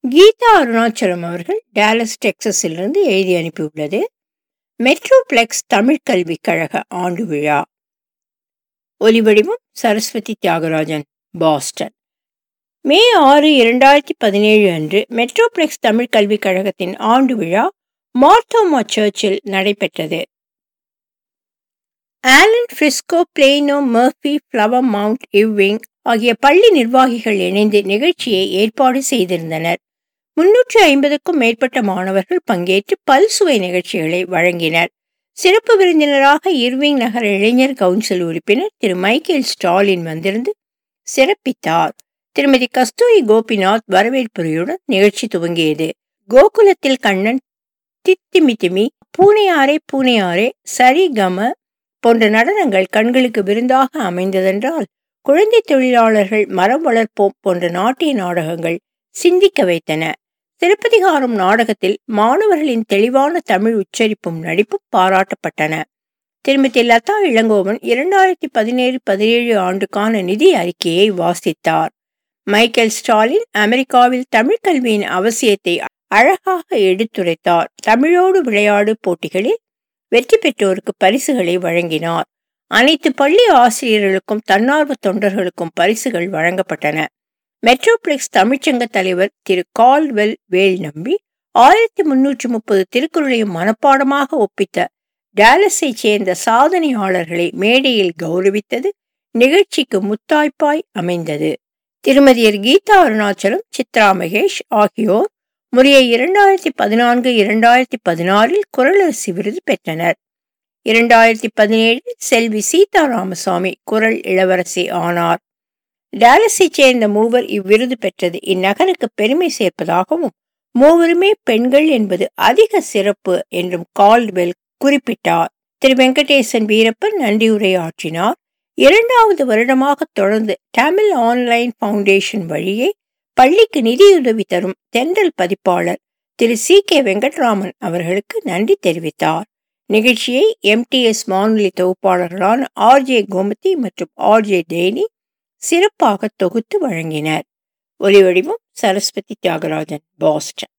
கீதா அருணாச்சலம் அவர்கள் டேலஸ் டெக்சஸிலிருந்து எழுதி அனுப்பியுள்ளது மெட்ரோப்ளெக்ஸ் தமிழ் கல்விக் கழக ஆண்டு விழா ஒலிவடிவம் சரஸ்வதி தியாகராஜன் பாஸ்டன் மே ஆறு இரண்டாயிரத்தி பதினேழு அன்று மெட்ரோப்ளெக்ஸ் தமிழ் கல்விக் கழகத்தின் ஆண்டு விழா மார்த்தோமா சர்ச்சில் நடைபெற்றது Allen Frisco Plano Murphy Flower Mound இவ்விங் ஆகிய பள்ளி நிர்வாகிகள் இணைந்து நிகழ்ச்சியை ஏற்பாடு செய்திருந்தனர் முன்னூற்று ஐம்பதுக்கும் மேற்பட்ட மாணவர்கள் பங்கேற்று பல்சுவை நிகழ்ச்சிகளை வழங்கினர் சிறப்பு விருந்தினராக இர்விங் நகர இளைஞர் கவுன்சில் உறுப்பினர் திரு மைக்கேல் ஸ்டாலின் வந்திருந்து சிறப்பித்தார் திருமதி கஸ்தூரி கோபிநாத் வரவேற்புரையுடன் நிகழ்ச்சி துவங்கியது கோகுலத்தில் கண்ணன் தித்திமித்திமி பூனையாரே பூனையாரே சரி கம போன்ற நடனங்கள் கண்களுக்கு விருந்தாக அமைந்ததென்றால் குழந்தை தொழிலாளர்கள் மரம் வளர்ப்போம் போன்ற நாட்டிய நாடகங்கள் சிந்திக்க வைத்தன சிலப்பதிகாரம் நாடகத்தில் மாணவர்களின் தெளிவான தமிழ் உச்சரிப்பும் நடிப்பும் பாராட்டப்பட்டன திருமதி லதா இளங்கோவன் இரண்டாயிரத்தி பதினேழு பதினேழு ஆண்டுக்கான நிதி அறிக்கையை வாசித்தார் மைக்கேல் ஸ்டாலின் அமெரிக்காவில் தமிழ் கல்வியின் அவசியத்தை அழகாக எடுத்துரைத்தார் தமிழோடு விளையாடு போட்டிகளில் வெற்றி பெற்றோருக்கு பரிசுகளை வழங்கினார் அனைத்து பள்ளி ஆசிரியர்களுக்கும் தன்னார்வ தொண்டர்களுக்கும் பரிசுகள் வழங்கப்பட்டன மெட்ரோப்ளெக்ஸ் தமிழ்ச்சங்க தலைவர் திரு கால்வெல் வேல் நம்பி ஆயிரத்தி முன்னூற்றி முப்பது திருக்குறளையும் மனப்பாடமாக ஒப்பித்த டேலஸை சேர்ந்த சாதனையாளர்களை மேடையில் கௌரவித்தது நிகழ்ச்சிக்கு முத்தாய்ப்பாய் அமைந்தது திருமதியர் கீதா அருணாச்சலம் சித்ரா மகேஷ் ஆகியோர் முறைய இரண்டாயிரத்தி பதினான்கு இரண்டாயிரத்தி பதினாறில் குரலரசி விருது பெற்றனர் இரண்டாயிரத்தி பதினேழில் செல்வி சீதா ராமசாமி குரல் இளவரசி ஆனார் டேலஸை சேர்ந்த மூவர் இவ்விருது பெற்றது இந்நகருக்கு பெருமை சேர்ப்பதாகவும் மூவருமே பெண்கள் என்பது அதிக சிறப்பு என்றும் கால்வெல் குறிப்பிட்டார் திரு வெங்கடேசன் வீரப்பன் நன்றியுரையாற்றினார் இரண்டாவது வருடமாக தொடர்ந்து தமிழ் ஆன்லைன் ஃபவுண்டேஷன் வழியே பள்ளிக்கு நிதியுதவி தரும் தென்றல் பதிப்பாளர் திரு சி கே வெங்கட்ராமன் அவர்களுக்கு நன்றி தெரிவித்தார் நிகழ்ச்சியை எம்டிஎஸ் வானொலி தொகுப்பாளர்களான ஆர்ஜே கோமதி மற்றும் ஆர்ஜே டேனி சிறப்பாக தொகுத்து வழங்கினர் ஒலிவடிவம் சரஸ்வதி தியாகராஜன் பாஸ்டன்